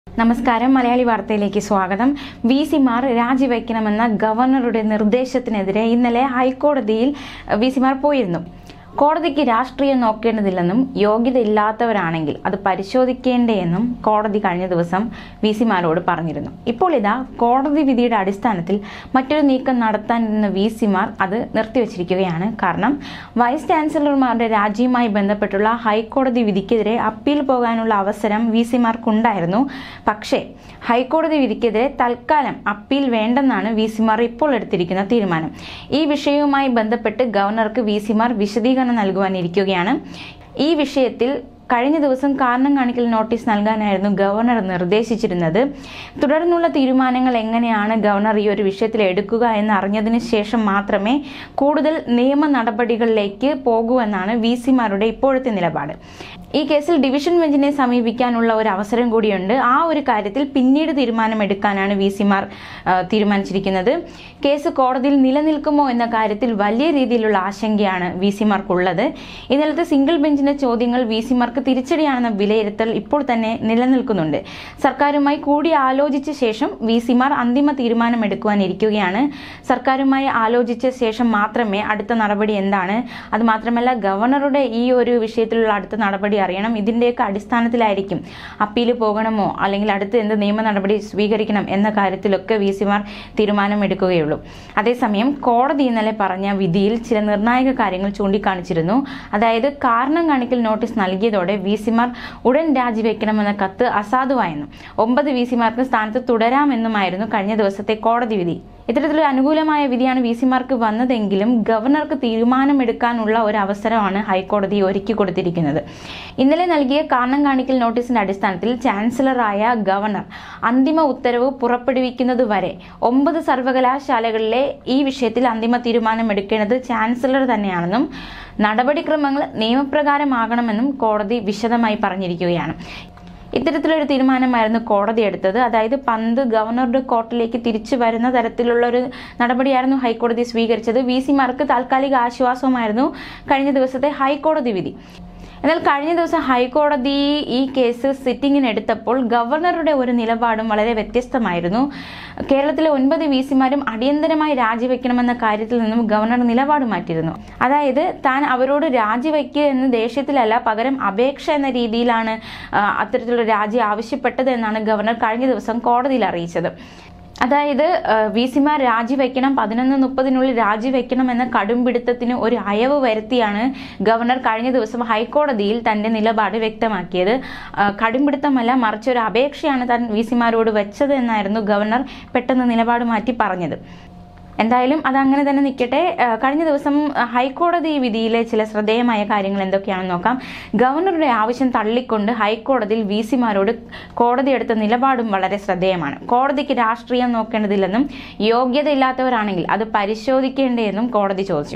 നമസ്കാരം മലയാളി വാർത്തയിലേക്ക് സ്വാഗതം വി സിമാർ രാജിവെക്കണമെന്ന ഗവർണറുടെ നിർദ്ദേശത്തിനെതിരെ ഇന്നലെ ഹൈക്കോടതിയിൽ വി സിമാർ പോയിരുന്നു കോടതിക്ക് രാഷ്ട്രീയം നോക്കേണ്ടതില്ലെന്നും യോഗ്യത ഇല്ലാത്തവരാണെങ്കിൽ അത് പരിശോധിക്കേണ്ടതെന്നും കോടതി കഴിഞ്ഞ ദിവസം വി സിമാരോട് പറഞ്ഞിരുന്നു ഇപ്പോൾ ഇതാ കോടതി വിധിയുടെ അടിസ്ഥാനത്തിൽ മറ്റൊരു നീക്കം നടത്താനിരുന്ന വി സിമാർ അത് നിർത്തിവച്ചിരിക്കുകയാണ് കാരണം വൈസ് ചാൻസലർമാരുടെ രാജിയുമായി ബന്ധപ്പെട്ടുള്ള ഹൈക്കോടതി വിധിക്കെതിരെ അപ്പീൽ പോകാനുള്ള അവസരം വി സിമാർക്കുണ്ടായിരുന്നു പക്ഷേ ഹൈക്കോടതി വിധിക്കെതിരെ തൽക്കാലം അപ്പീൽ വേണ്ടെന്നാണ് വി സിമാർ ഇപ്പോൾ എടുത്തിരിക്കുന്ന തീരുമാനം ഈ വിഷയവുമായി ബന്ധപ്പെട്ട് ഗവർണർക്ക് വി സിമാർ വിശദീകരണം നൽകുവാനിരിക്കുകയാണ് ഈ വിഷയത്തിൽ കഴിഞ്ഞ ദിവസം കാരണം കാണിക്കൽ നോട്ടീസ് നൽകാനായിരുന്നു ഗവർണർ നിർദ്ദേശിച്ചിരുന്നത് തുടർന്നുള്ള തീരുമാനങ്ങൾ എങ്ങനെയാണ് ഗവർണർ ഈ ഒരു വിഷയത്തിൽ എടുക്കുക എന്ന് അറിഞ്ഞതിന് ശേഷം മാത്രമേ കൂടുതൽ നിയമ നടപടികളിലേക്ക് പോകൂ എന്നാണ് വി സിമാരുടെ ഇപ്പോഴത്തെ നിലപാട് ഈ കേസിൽ ഡിവിഷൻ ബെഞ്ചിനെ സമീപിക്കാനുള്ള ഒരു അവസരം കൂടിയുണ്ട് ആ ഒരു കാര്യത്തിൽ പിന്നീട് തീരുമാനമെടുക്കാനാണ് വി സിമാർ തീരുമാനിച്ചിരിക്കുന്നത് കേസ് കോടതിയിൽ നിലനിൽക്കുമോ എന്ന കാര്യത്തിൽ വലിയ രീതിയിലുള്ള ആശങ്കയാണ് വി സിമാർക്കുള്ളത് ഇന്നലത്തെ സിംഗിൾ ബെഞ്ചിന്റെ ചോദ്യങ്ങൾ വി സിമാർക്ക് തിരിച്ചടിയാണെന്ന വിലയിരുത്തൽ ഇപ്പോൾ തന്നെ നിലനിൽക്കുന്നുണ്ട് സർക്കാരുമായി കൂടി ആലോചിച്ച ശേഷം വി സിമാർ അന്തിമ തീരുമാനമെടുക്കുവാനിരിക്കുകയാണ് സർക്കാരുമായി ആലോചിച്ച ശേഷം മാത്രമേ അടുത്ത നടപടി എന്താണ് അത് മാത്രമല്ല ഗവർണറുടെ ഈ ഒരു വിഷയത്തിലുള്ള അടുത്ത നടപടി അറിയണം ഇതിൻ്റെയൊക്കെ അടിസ്ഥാനത്തിലായിരിക്കും അപ്പീൽ പോകണമോ അല്ലെങ്കിൽ അടുത്ത് എന്ത് നിയമ നടപടി സ്വീകരിക്കണം എന്ന കാര്യത്തിലൊക്കെ വി സിമാർ തീരുമാനമെടുക്കുകയുള്ളൂ അതേസമയം കോടതി ഇന്നലെ പറഞ്ഞ വിധിയിൽ ചില നിർണായക കാര്യങ്ങൾ ചൂണ്ടിക്കാണിച്ചിരുന്നു അതായത് കാരണം കാണിക്കൽ നോട്ടീസ് നൽകിയതോടെ വി സിമാർ ഉടൻ രാജിവെക്കണമെന്ന കത്ത് അസാധുവായെന്നും ഒമ്പത് വി സിമാർക്ക് സ്ഥാനത്ത് തുടരാമെന്നുമായിരുന്നു കഴിഞ്ഞ ദിവസത്തെ കോടതി വിധി ഇത്തരത്തിലൊരു അനുകൂലമായ വിധിയാണ് വി സിമാർക്ക് വന്നതെങ്കിലും ഗവർണർക്ക് തീരുമാനമെടുക്കാനുള്ള ഒരു അവസരമാണ് ഹൈക്കോടതി ഒരുക്കി കൊടുത്തിരിക്കുന്നത് ഇന്നലെ നൽകിയ കാരണം കാണിക്കൽ നോട്ടീസിന്റെ അടിസ്ഥാനത്തിൽ ചാൻസലറായ ഗവർണർ അന്തിമ ഉത്തരവ് പുറപ്പെടുവിക്കുന്നതുവരെ ഒമ്പത് സർവകലാശാലകളിലെ ഈ വിഷയത്തിൽ അന്തിമ തീരുമാനം എടുക്കേണ്ടത് ചാൻസലർ തന്നെയാണെന്നും നടപടിക്രമങ്ങൾ നിയമപ്രകാരമാകണമെന്നും കോടതി വിശദമായി പറഞ്ഞിരിക്കുകയാണ് ഇത്തരത്തിലൊരു തീരുമാനമായിരുന്നു കോടതി എടുത്തത് അതായത് പന്ത് ഗവർണറുടെ കോർട്ടിലേക്ക് തിരിച്ചു വരുന്ന തരത്തിലുള്ള ഒരു നടപടിയായിരുന്നു ഹൈക്കോടതി സ്വീകരിച്ചത് വി സിമാർക്ക് താൽക്കാലിക ആശ്വാസവുമായിരുന്നു കഴിഞ്ഞ ദിവസത്തെ ഹൈക്കോടതി വിധി എന്നാൽ കഴിഞ്ഞ ദിവസം ഹൈക്കോടതി ഈ കേസ് സിറ്റിംഗിന് എടുത്തപ്പോൾ ഗവർണറുടെ ഒരു നിലപാടും വളരെ വ്യത്യസ്തമായിരുന്നു കേരളത്തിലെ ഒൻപത് വി സിമാരും അടിയന്തരമായി രാജിവെക്കണമെന്ന കാര്യത്തിൽ നിന്നും ഗവർണർ നിലപാട് മാറ്റിയിരുന്നു അതായത് താൻ അവരോട് രാജിവെക്കുക എന്ന് ദേഷ്യത്തിലല്ല പകരം അപേക്ഷ എന്ന രീതിയിലാണ് അത്തരത്തിലുള്ള രാജി ആവശ്യപ്പെട്ടത് എന്നാണ് ഗവർണർ കഴിഞ്ഞ ദിവസം കോടതിയിൽ അറിയിച്ചത് അതായത് വി സിമാർ രാജിവെക്കണം പതിനൊന്ന് മുപ്പതിനുള്ളിൽ രാജിവെക്കണം എന്ന കടുംപിടുത്തത്തിന് ഒരു അയവ് വരുത്തിയാണ് ഗവർണർ കഴിഞ്ഞ ദിവസം ഹൈക്കോടതിയിൽ തന്റെ നിലപാട് വ്യക്തമാക്കിയത് കടുംപിടുത്തമല്ല മറിച്ച് ഒരു അപേക്ഷയാണ് താൻ വി സിമാരോട് വെച്ചത് എന്നായിരുന്നു ഗവർണർ പെട്ടെന്ന് നിലപാട് മാറ്റി പറഞ്ഞത് എന്തായാലും അതങ്ങനെ തന്നെ നിൽക്കട്ടെ കഴിഞ്ഞ ദിവസം ഹൈക്കോടതി വിധിയിലെ ചില ശ്രദ്ധേയമായ കാര്യങ്ങൾ എന്തൊക്കെയാണെന്ന് നോക്കാം ഗവർണറുടെ ആവശ്യം തള്ളിക്കൊണ്ട് ഹൈക്കോടതിയിൽ വി സിമാരോട് കോടതി എടുത്ത നിലപാടും വളരെ ശ്രദ്ധേയമാണ് കോടതിക്ക് രാഷ്ട്രീയം നോക്കേണ്ടതില്ലെന്നും യോഗ്യതയില്ലാത്തവരാണെങ്കിൽ അത് പരിശോധിക്കേണ്ടതെന്നും കോടതി ചോദിച്ചു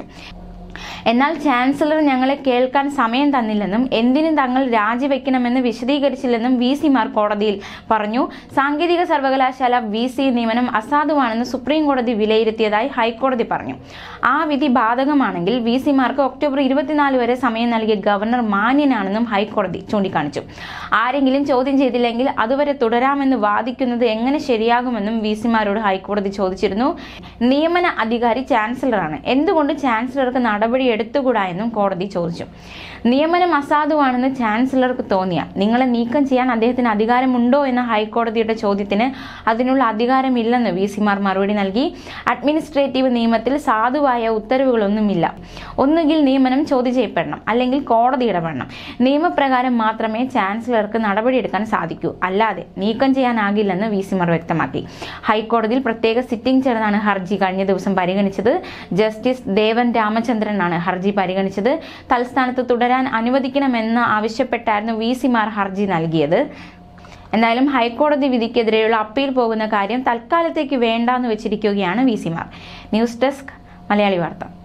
എന്നാൽ ചാൻസലർ ഞങ്ങളെ കേൾക്കാൻ സമയം തന്നില്ലെന്നും എന്തിനും തങ്ങൾ രാജിവെക്കണമെന്ന് വിശദീകരിച്ചില്ലെന്നും വി സിമാർ കോടതിയിൽ പറഞ്ഞു സാങ്കേതിക സർവകലാശാല വി സി നിയമനം അസാധുവാണെന്ന് സുപ്രീം കോടതി വിലയിരുത്തിയതായി ഹൈക്കോടതി പറഞ്ഞു ആ വിധി ബാധകമാണെങ്കിൽ വി സിമാർക്ക് ഒക്ടോബർ ഇരുപത്തിനാല് വരെ സമയം നൽകിയ ഗവർണർ മാന്യനാണെന്നും ഹൈക്കോടതി ചൂണ്ടിക്കാണിച്ചു ആരെങ്കിലും ചോദ്യം ചെയ്തില്ലെങ്കിൽ അതുവരെ തുടരാമെന്ന് വാദിക്കുന്നത് എങ്ങനെ ശരിയാകുമെന്നും വി സിമാരോട് ഹൈക്കോടതി ചോദിച്ചിരുന്നു നിയമന അധികാരി ചാൻസലറാണ് എന്തുകൊണ്ട് ചാൻസലർക്ക് നടപടി എടുത്തുകൂടാ എന്നും കോടതി ചോദിച്ചു നിയമനം അസാധുവാണെന്ന് ചാൻസലർക്ക് തോന്നിയ നിങ്ങളെ നീക്കം ചെയ്യാൻ അദ്ദേഹത്തിന് അധികാരമുണ്ടോ എന്ന ഹൈക്കോടതിയുടെ ചോദ്യത്തിന് അതിനുള്ള അധികാരമില്ലെന്ന് വി സിമാർ മറുപടി നൽകി അഡ്മിനിസ്ട്രേറ്റീവ് നിയമത്തിൽ സാധുവായ ഉത്തരവുകളൊന്നുമില്ല ഒന്നുകിൽ നിയമനം ചോദ്യം ചെയ്യപ്പെടണം അല്ലെങ്കിൽ കോടതി ഇടപെടണം നിയമപ്രകാരം മാത്രമേ ചാൻസലർക്ക് നടപടിയെടുക്കാൻ സാധിക്കൂ അല്ലാതെ നീക്കം ചെയ്യാനാകില്ലെന്ന് വി സിമാർ വ്യക്തമാക്കി ഹൈക്കോടതിയിൽ പ്രത്യേക സിറ്റിംഗ് ചേർന്നാണ് ഹർജി കഴിഞ്ഞ ദിവസം പരിഗണിച്ചത് ജസ്റ്റിസ് ദേവൻ രാമചന്ദ്രനാണ് ഹർജി പരിഗണിച്ചത് തൽസ്ഥാനത്ത് തുടരാൻ അനുവദിക്കണമെന്ന് ആവശ്യപ്പെട്ടായിരുന്നു വി സിമാർ ഹർജി നൽകിയത് എന്തായാലും ഹൈക്കോടതി വിധിക്കെതിരെയുള്ള അപ്പീൽ പോകുന്ന കാര്യം തൽക്കാലത്തേക്ക് വേണ്ടാന്ന് വെച്ചിരിക്കുകയാണ് വി സിമാർ ന്യൂസ് ഡെസ്ക് മലയാളി വാർത്ത